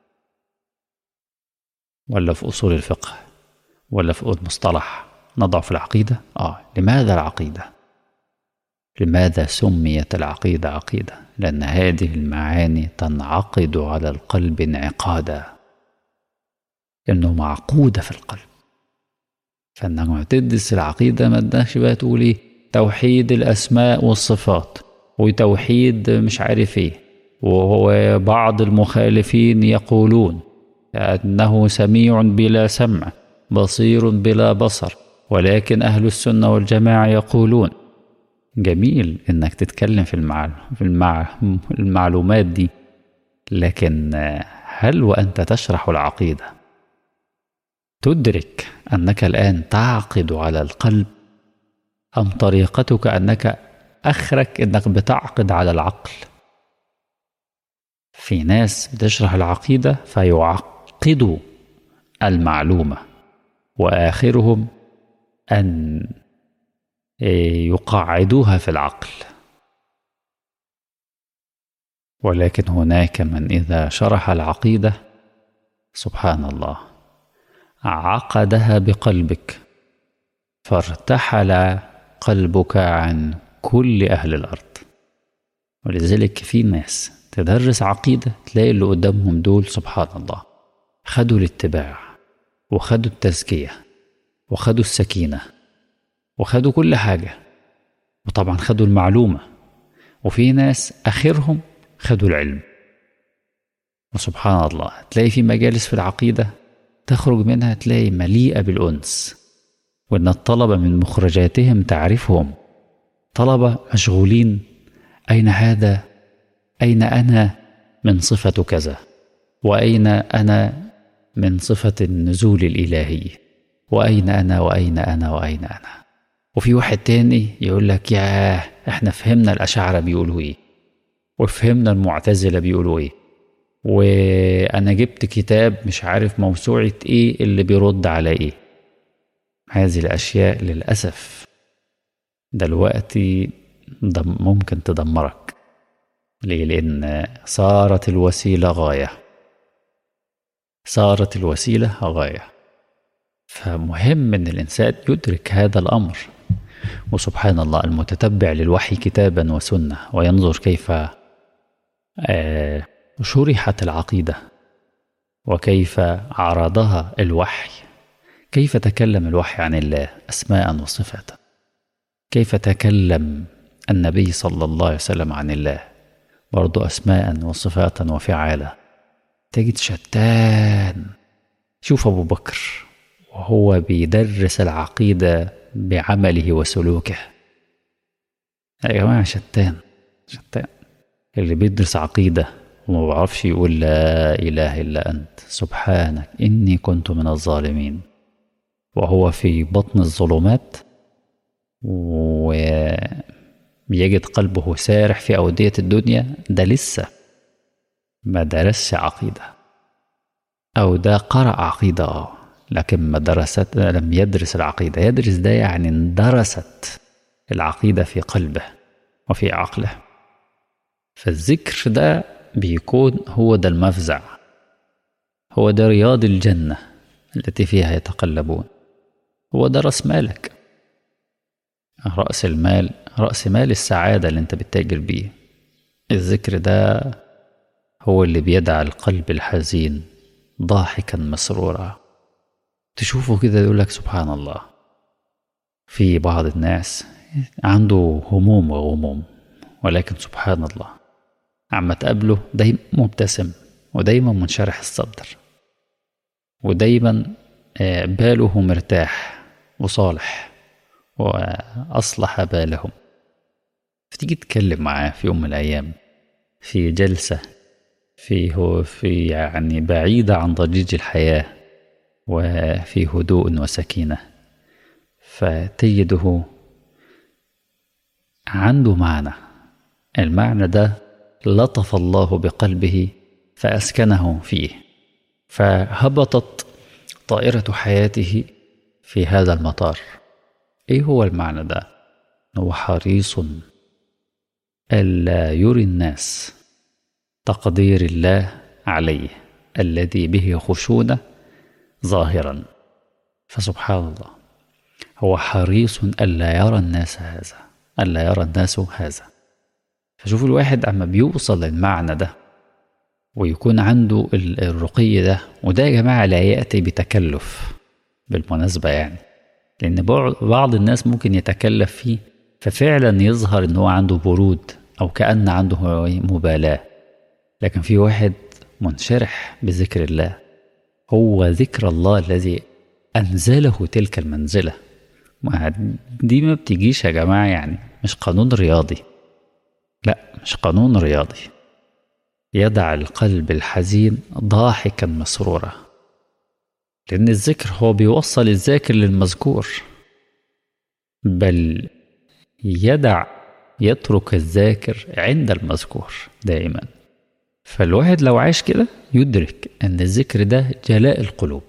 ولا في أصول الفقه ولا في المصطلح نضع في العقيدة؟ آه لماذا العقيدة؟ لماذا سميت العقيدة عقيدة؟ لأن هذه المعاني تنعقد على القلب انعقادا لأنه معقودة في القلب فإنك تدرس العقيدة ما تدخش بقى تقول إيه توحيد الأسماء والصفات وتوحيد مش عارف إيه وهو بعض المخالفين يقولون أنه سميع بلا سمع بصير بلا بصر ولكن أهل السنة والجماعة يقولون جميل إنك تتكلم في, المعل... في المع... المعلومات دي لكن هل وأنت تشرح العقيدة تدرك أنك الآن تعقد على القلب أم طريقتك أنك أخرك أنك بتعقد على العقل في ناس بتشرح العقيدة فيعقد يعقدوا المعلومة وآخرهم أن يقعدوها في العقل ولكن هناك من إذا شرح العقيدة سبحان الله عقدها بقلبك فارتحل قلبك عن كل أهل الأرض ولذلك في ناس تدرس عقيدة تلاقي اللي قدامهم دول سبحان الله خدوا الاتباع وخدوا التزكية وخدوا السكينة وخدوا كل حاجة وطبعا خدوا المعلومة وفي ناس آخرهم خدوا العلم وسبحان الله تلاقي في مجالس في العقيدة تخرج منها تلاقي مليئة بالأنس وإن الطلبة من مخرجاتهم تعرفهم طلبة مشغولين أين هذا أين أنا من صفة كذا وأين أنا من صفة النزول الإلهي وأين أنا وأين أنا وأين أنا وفي واحد تاني يقول لك ياه احنا فهمنا الأشاعرة بيقولوا ايه وفهمنا المعتزلة بيقولوا ايه وانا جبت كتاب مش عارف موسوعة ايه اللي بيرد على ايه هذه الاشياء للاسف دلوقتي ممكن تدمرك ليه لان صارت الوسيله غايه صارت الوسيله غايه فمهم ان الانسان يدرك هذا الامر وسبحان الله المتتبع للوحي كتابا وسنه وينظر كيف شرحت العقيده وكيف عرضها الوحي كيف تكلم الوحي عن الله اسماء وصفات كيف تكلم النبي صلى الله عليه وسلم عن الله برضو اسماء وصفات وفعالا تجد شتان شوف ابو بكر وهو بيدرس العقيده بعمله وسلوكه يا جماعه شتان شتان اللي بيدرس عقيده وما بعرفش يقول لا اله الا انت سبحانك اني كنت من الظالمين وهو في بطن الظلمات ويجد قلبه سارح في أودية الدنيا ده لسه ما درسش عقيدة أو ده قرأ عقيدة اه لكن ما درست لم يدرس العقيدة يدرس ده يعني اندرست العقيدة في قلبه وفي عقله فالذكر ده بيكون هو ده المفزع هو ده رياض الجنة التي فيها يتقلبون هو ده رأس مالك رأس المال رأس مال السعادة اللي انت بتتاجر بيه الذكر ده هو اللي بيدع القلب الحزين ضاحكا مسرورا تشوفه كده يقول لك سبحان الله في بعض الناس عنده هموم وغموم ولكن سبحان الله عم تقابله دايما مبتسم ودايما منشرح الصدر ودايما باله مرتاح وصالح وأصلح بالهم فتيجي تتكلم معاه في يوم من الأيام في جلسة في هو في يعني بعيدة عن ضجيج الحياة وفي هدوء وسكينة فتجده عنده معنى المعنى ده لطف الله بقلبه فأسكنه فيه فهبطت طائرة حياته في هذا المطار ايه هو المعنى ده هو حريص الا يري الناس تقدير الله عليه الذي به خشونه ظاهرا فسبحان الله هو حريص الا يرى الناس هذا الا يرى الناس هذا فشوف الواحد اما بيوصل للمعنى ده ويكون عنده الرقي ده وده يا جماعه لا ياتي بتكلف بالمناسبه يعني لأن بعض الناس ممكن يتكلف فيه ففعلا يظهر إن هو عنده برود أو كأن عنده مبالاة لكن في واحد منشرح بذكر الله هو ذكر الله الذي أنزله تلك المنزلة ما دي ما بتجيش يا جماعة يعني مش قانون رياضي لا مش قانون رياضي يدع القلب الحزين ضاحكا مسرورا لأن الذكر هو بيوصل الذاكر للمذكور بل يدع يترك الذاكر عند المذكور دائما فالواحد لو عاش كده يدرك أن الذكر ده جلاء القلوب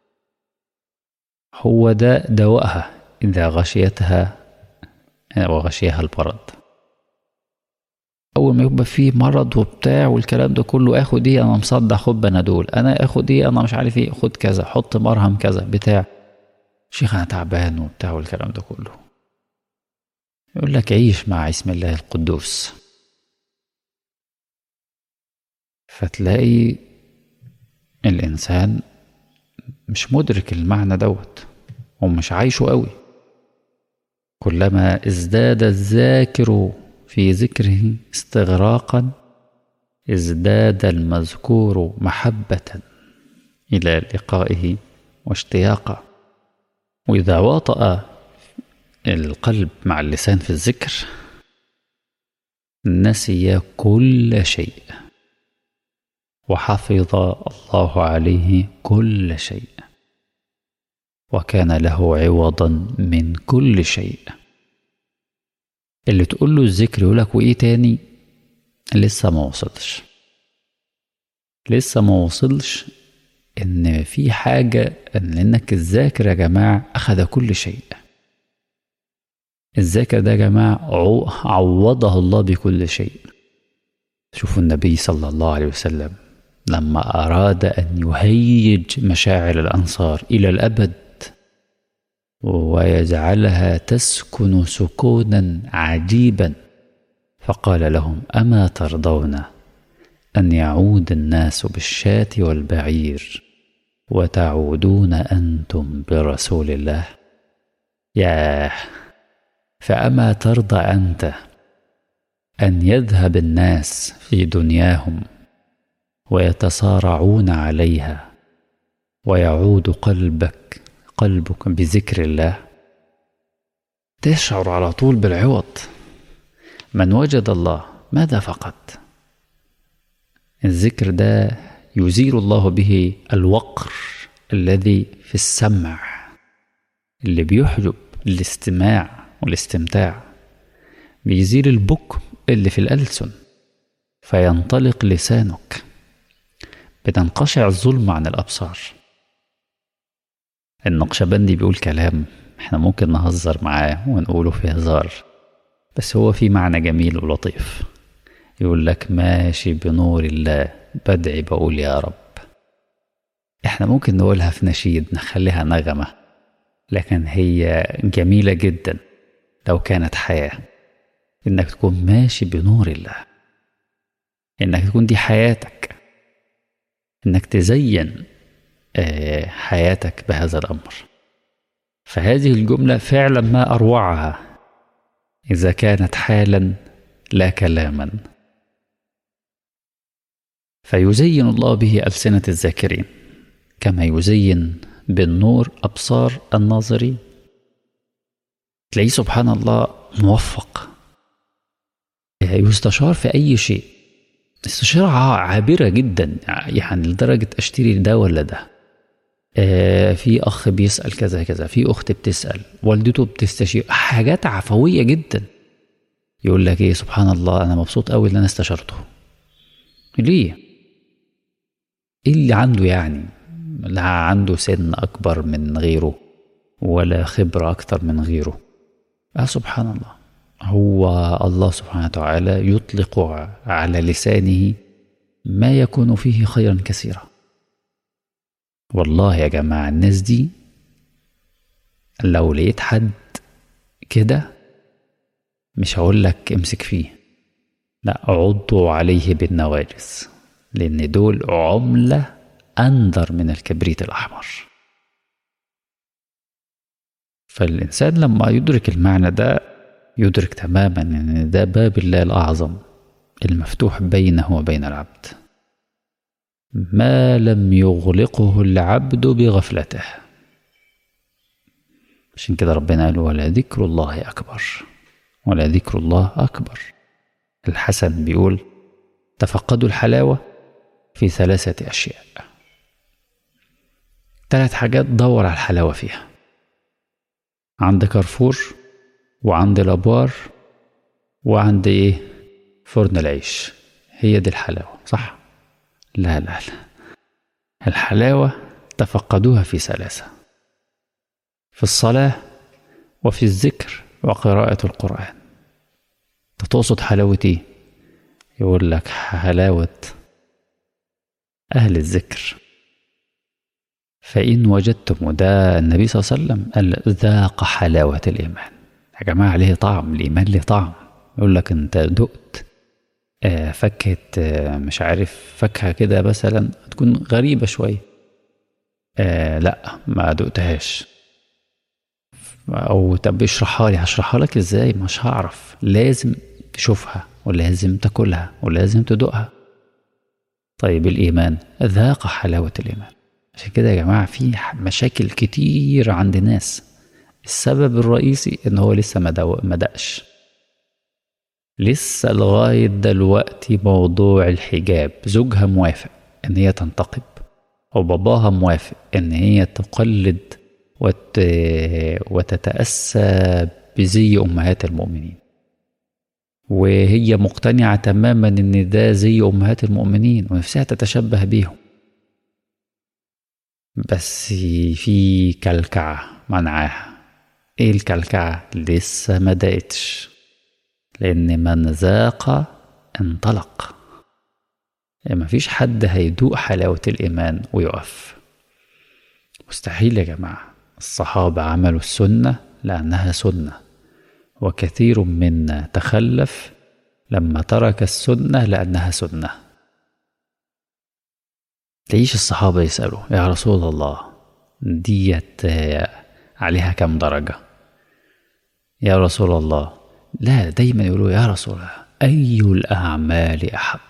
هو ده دواءها إذا غشيتها وغشيها البرد اول ما يبقى فيه مرض وبتاع والكلام ده كله اخد ايه انا مصدع خد بنادول انا اخد ايه انا مش عارف ايه خد كذا حط مرهم كذا بتاع شيخ انا تعبان وبتاع والكلام ده كله يقول لك عيش مع اسم الله القدوس فتلاقي الانسان مش مدرك المعنى دوت ومش عايشه قوي كلما ازداد الذاكر في ذكره استغراقا ازداد المذكور محبة إلى لقائه واشتياقا وإذا واطأ القلب مع اللسان في الذكر نسي كل شيء وحفظ الله عليه كل شيء وكان له عوضا من كل شيء اللي تقول له الذكر يقول لك وايه تاني لسه ما وصلش لسه ما وصلش ان في حاجة ان انك الذاكر يا جماعة اخذ كل شيء الذاكر ده يا جماعة عوضه الله بكل شيء شوفوا النبي صلى الله عليه وسلم لما أراد أن يهيج مشاعر الأنصار إلى الأبد ويجعلها تسكن سكونا عجيبا فقال لهم أما ترضون أن يعود الناس بالشاة والبعير وتعودون أنتم برسول الله ياه فأما ترضى أنت أن يذهب الناس في دنياهم ويتصارعون عليها ويعود قلبك قلبك بذكر الله تشعر على طول بالعوض من وجد الله ماذا فقد الذكر ده يزيل الله به الوقر الذي في السمع اللي بيحجب الاستماع والاستمتاع بيزيل البكم اللي في الألسن فينطلق لسانك بتنقشع الظلم عن الأبصار النقشبندي بيقول كلام احنا ممكن نهزر معاه ونقوله في هزار بس هو في معنى جميل ولطيف يقول لك ماشي بنور الله بدعي بقول يا رب احنا ممكن نقولها في نشيد نخليها نغمة لكن هي جميلة جدا لو كانت حياة انك تكون ماشي بنور الله انك تكون دي حياتك انك تزين حياتك بهذا الامر فهذه الجمله فعلا ما اروعها اذا كانت حالا لا كلاما فيزين الله به السنه الذاكرين كما يزين بالنور ابصار الناظرين تلاقيه سبحان الله موفق يستشار في اي شيء استشارة عابرة جدا يعني لدرجة اشتري ده ولا ده آه في اخ بيسأل كذا كذا في اخت بتسأل والدته بتستشير حاجات عفوية جدا يقول لك ايه سبحان الله انا مبسوط قوي ان انا استشرته ليه ايه اللي عنده يعني لا عنده سن اكبر من غيره ولا خبرة اكتر من غيره اه سبحان الله هو الله سبحانه وتعالى يطلق على لسانه ما يكون فيه خيرا كثيرا والله يا جماعة الناس دي لو لقيت حد كده مش هقول لك امسك فيه لا عضوا عليه بالنواجس لان دول عملة انذر من الكبريت الاحمر فالانسان لما يدرك المعنى ده يدرك تماما ان ده باب الله الاعظم المفتوح بينه وبين العبد ما لم يغلقه العبد بغفلته عشان كده ربنا قال ولا ذكر الله اكبر ولا ذكر الله اكبر الحسن بيقول تفقدوا الحلاوه في ثلاثه اشياء ثلاث حاجات دور على الحلاوه فيها عند كارفور وعند الابوار وعند ايه فرن العيش هي دي الحلاوه صح لا لا لا الحلاوه تفقدوها في ثلاثه في الصلاه وفي الذكر وقراءه القران انت تقصد حلاوه ايه يقول لك حلاوه اهل الذكر فإن وجدتم وده النبي صلى الله عليه وسلم قال ذاق حلاوة الإيمان يا جماعة ليه طعم الإيمان ليه طعم يقول لك أنت دقت آه فاكهة آه مش عارف فاكهة كده مثلا تكون غريبة شوية آه لا ما دقتهاش أو طب اشرحها لي هشرحها لك ازاي مش هعرف لازم تشوفها ولازم تاكلها ولازم تدوقها طيب الإيمان ذاق حلاوة الإيمان عشان كده يا جماعة في مشاكل كتير عند ناس السبب الرئيسي ان هو لسه ما دقش لسه لغاية دلوقتي موضوع الحجاب زوجها موافق ان هي تنتقب وباباها موافق ان هي تقلد وت... وتتأسى بزي أمهات المؤمنين وهي مقتنعة تماما إن ده زي أمهات المؤمنين ونفسها تتشبه بيهم بس في كلكعة منعاها ايه الكلكعة لسه ما دقتش لأن من ذاق انطلق ما فيش حد هيدوق حلاوة الإيمان ويقف مستحيل يا جماعة الصحابة عملوا السنة لأنها سنة وكثير منا تخلف لما ترك السنة لأنها سنة تعيش الصحابة يسألوا يا رسول الله ديت عليها كم درجة يا رسول الله لا دايما يقولوا يا رسول الله أي الأعمال أحب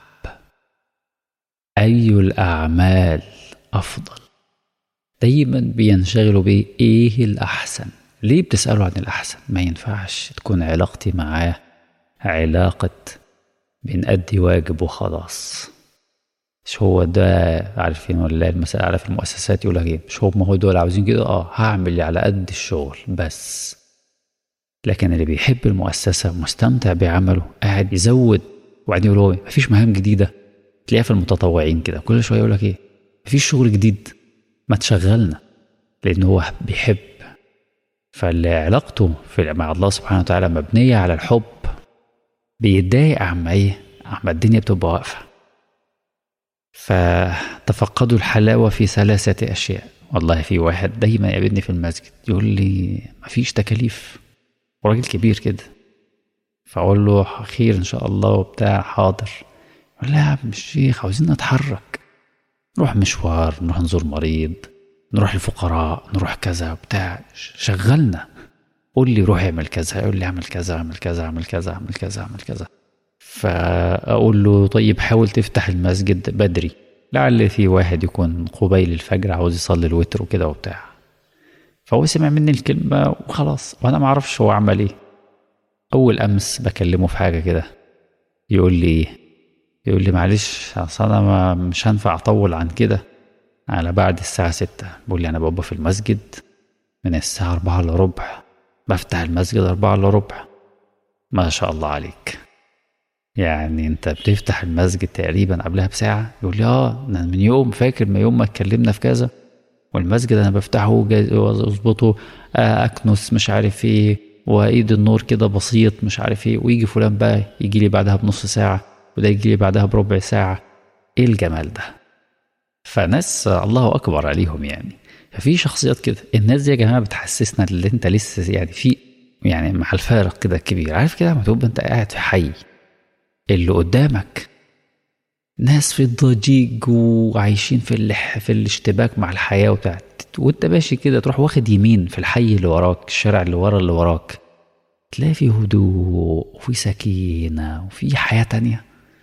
أي الأعمال أفضل دايما بينشغلوا بإيه الأحسن ليه بتسألوا عن الأحسن ما ينفعش تكون علاقتي معاه علاقة بنأدي واجب وخلاص مش هو ده عارفين ولا المسألة على في المؤسسات يقول لك ايه مش هم هو دول عاوزين كده اه هعمل اللي على قد الشغل بس لكن اللي بيحب المؤسسة مستمتع بعمله قاعد يزود وبعدين يقول هو مفيش مهام جديدة تلاقيها في المتطوعين كده كل شوية يقول لك ايه مفيش شغل جديد ما تشغلنا لأن هو بيحب فاللي علاقته في مع الله سبحانه وتعالى مبنية على الحب بيتضايق عما ايه عما الدنيا بتبقى واقفة فتفقدوا الحلاوة في ثلاثة أشياء والله في واحد دايما يقابلني في المسجد يقول لي مفيش تكاليف وراجل كبير كده فأقول له خير إن شاء الله وبتاع حاضر يقول لا يا عم الشيخ عاوزين نتحرك نروح مشوار نروح نزور مريض نروح الفقراء نروح كذا بتاع شغلنا قول لي روح اعمل كذا يقول لي اعمل كذا اعمل كذا اعمل كذا اعمل كذا اعمل كذا فاقول له طيب حاول تفتح المسجد بدري لعل في واحد يكون قبيل الفجر عاوز يصلي الوتر وكده وبتاع فهو سمع مني الكلمة وخلاص وانا ما اعرفش هو عمل ايه اول امس بكلمه في حاجة كده يقول لي ايه يقول لي معلش اصل انا ما مش هنفع اطول عن كده على بعد الساعة ستة بقول لي أنا بابا في المسجد من الساعة أربعة إلا ربع بفتح المسجد أربعة إلا ربع ما شاء الله عليك يعني أنت بتفتح المسجد تقريبا قبلها بساعة يقول لي آه أنا من يوم فاكر من يوم ما اتكلمنا في كذا والمسجد أنا بفتحه وأظبطه أكنس مش عارف إيه وإيد النور كده بسيط مش عارف إيه ويجي فلان بقى يجي لي بعدها بنص ساعة وده يجي لي بعدها بربع ساعة إيه الجمال ده فناس الله اكبر عليهم يعني ففي شخصيات كده الناس دي يا جماعه بتحسسنا ان انت لسه يعني في يعني مع الفارق كده كبير عارف كده لما تبقى انت قاعد في حي اللي قدامك ناس في الضجيج وعايشين في اللح في الاشتباك مع الحياه وبتاع وانت ماشي كده تروح واخد يمين في الحي اللي وراك الشارع اللي ورا اللي وراك تلاقي في هدوء وفي سكينه وفي حياه تانية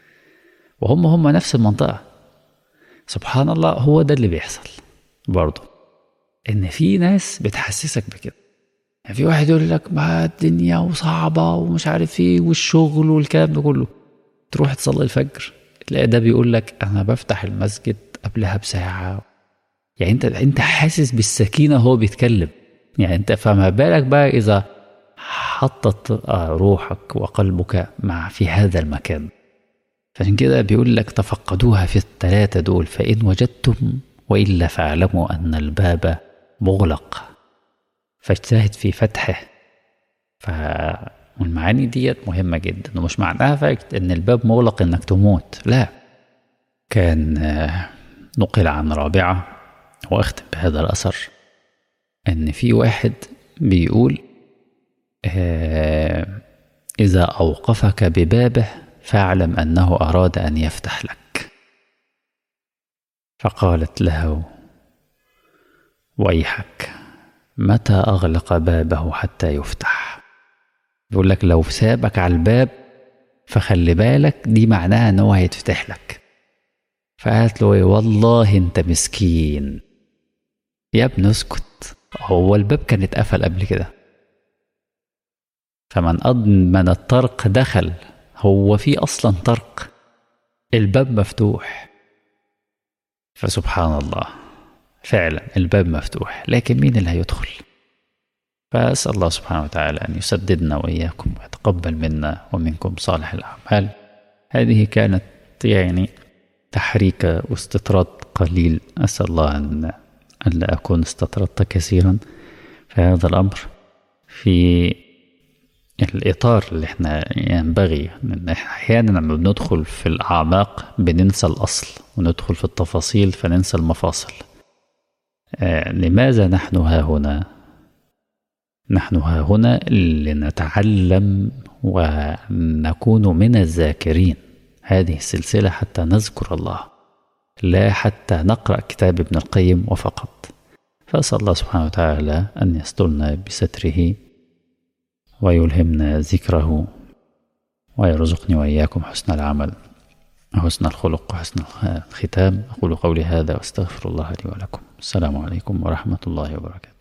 وهم هم نفس المنطقه سبحان الله هو ده اللي بيحصل برضه ان في ناس بتحسسك بكده يعني في واحد يقول لك ما الدنيا وصعبه ومش عارف ايه والشغل والكلام ده كله تروح تصلي الفجر تلاقي ده بيقول لك انا بفتح المسجد قبلها بساعه يعني انت انت حاسس بالسكينه هو بيتكلم يعني انت فما بالك بقى اذا حطت روحك وقلبك مع في هذا المكان فعشان كده بيقول لك تفقدوها في الثلاثة دول فإن وجدتم وإلا فاعلموا أن الباب مغلق فاجتهد في فتحه ف والمعاني ديت مهمة جدا ومش معناها فاكت إن الباب مغلق إنك تموت لا كان نقل عن رابعة وأختم بهذا الأثر إن في واحد بيقول إذا أوقفك ببابه فاعلم انه اراد ان يفتح لك فقالت له ويحك متى اغلق بابه حتى يفتح بيقول لك لو سابك على الباب فخلي بالك دي معناها ان هو هيتفتح لك فقالت له والله انت مسكين يا ابني اسكت هو الباب كان اتقفل قبل كده فمن أضمن الطرق دخل هو في اصلا طرق الباب مفتوح فسبحان الله فعلا الباب مفتوح لكن مين اللي هيدخل فأسأل الله سبحانه وتعالى أن يسددنا وإياكم ويتقبل منا ومنكم صالح الأعمال هذه كانت يعني تحريك واستطراد قليل أسأل الله أن ألا أكون استطردت كثيرا في هذا الأمر في الإطار اللي احنا ينبغي ان احنا أحيانا لما بندخل في الأعماق بننسى الأصل وندخل في التفاصيل فننسى المفاصل آه لماذا نحن ها هنا نحن ها هنا لنتعلم ونكون من الذاكرين هذه السلسلة حتى نذكر الله لا حتى نقرأ كتاب ابن القيم وفقط فأسأل الله سبحانه وتعالى أن يسترنا بستره ويلهمنا ذكره ويرزقني وإياكم حسن العمل وحسن الخلق وحسن الختام أقول قولي هذا وأستغفر الله لي ولكم السلام عليكم ورحمة الله وبركاته